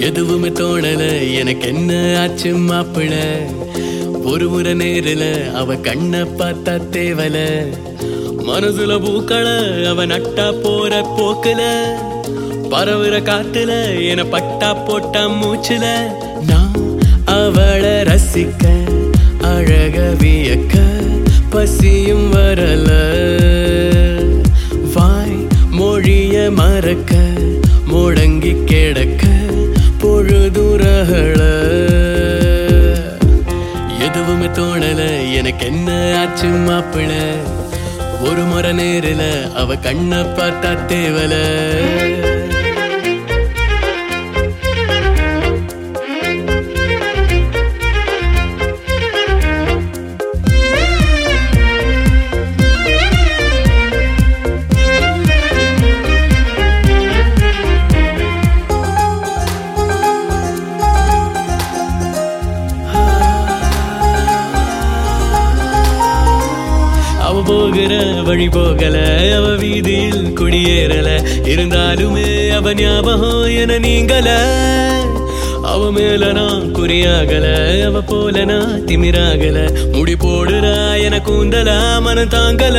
எதுவுமே தோணல எனக்கு என்ன ஆச்சு மாப்பிள ஒரு முறை நேருல அவ கண்ண பார்த்தா தேவல மனசுல பூக்கள அவ நட்டா போற போக்குல பரவுற காத்துல என பட்டா போட்டா மூச்சுல நான் அவளை ரசிக்க அழக வியக்க பசியும் வரல வாய் மொழிய மறக்க முடங்கி கிடக்க பொழுதுரகள எதுவுமே தோணல எனக்கு என்ன ஆச்சு மாப்பிள ஒரு முறை நேருல அவ கண்ண பார்த்தா தேவல அவ போகிற வழி போகல அவ வீதியில் குடியேறல இருந்தாலுமே அவ ஞாபகம் என நீங்கல அவ மேல நான் குறியாகல அவ போல நான் திமிராகல முடி போடுறா என கூந்தலா மனம் தாங்கல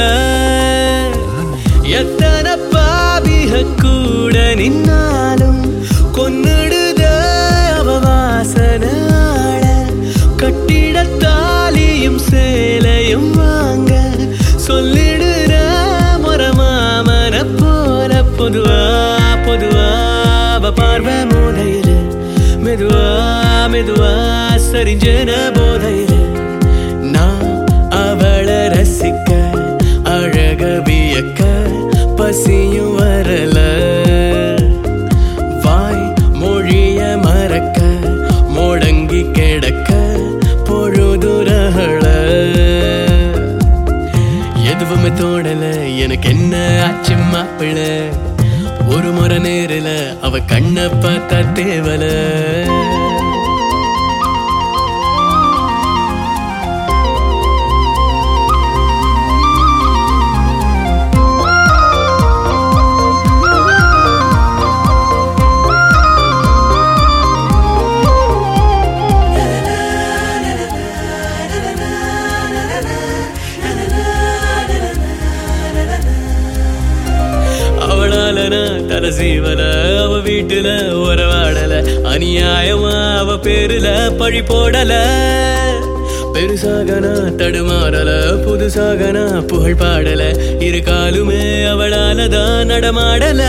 எத்தனை பாவிக கூட நின்னாலும் கொன்னுடுத அவ வாசனாட கட்டிட தாலியும் சேலையும் வாங்க சொல்லிடுற முறமாமன போல பொதுவா பொதுவா அவ பார்வை மூலையில மெதுவா மெதுவா சரிஞ்சன போதையில நான் அவளை ரசிக்க அழக வியக்க பசியும் வரல வாய் மொழிய மறக்க முடங்கி கிடக்க பொழுதுரகள எதுவுமே தோணல எனக்கு என்ன ஆச்சு மாப்பிள ஒரு முறை நேருல அவ கண்ண பார்த்தா தேவல அவளால நான் தலை சீவல அவ வீட்டுல உறவாடல அநியாயமா அவ பேருல பழி போடல பெருசாக நான் தடுமாறல புதுசாக நான் புகழ் பாடல இரு காலுமே அவளால தான் நடமாடல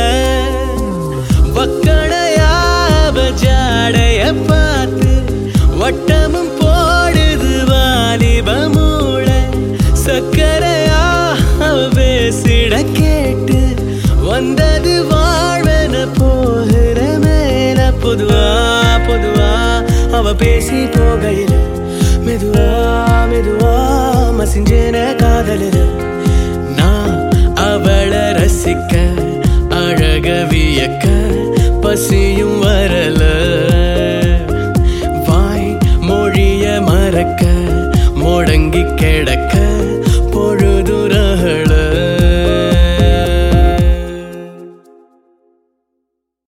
வக்கடையாவ ஜாடைய பார்த்து வட்டமும் போடுது வாலிப மூளை சக்கரையா அவ பேசிட கேட்டு வந்தது வாழ்வென போகிற மேல பொதுவா பொதுவா அவ பேசி போகையில மெதுவா மெதுவா மசிஞ்சேன காதலில நான் அவளை ரசிக்க அழக வியக்க பசியும் வரல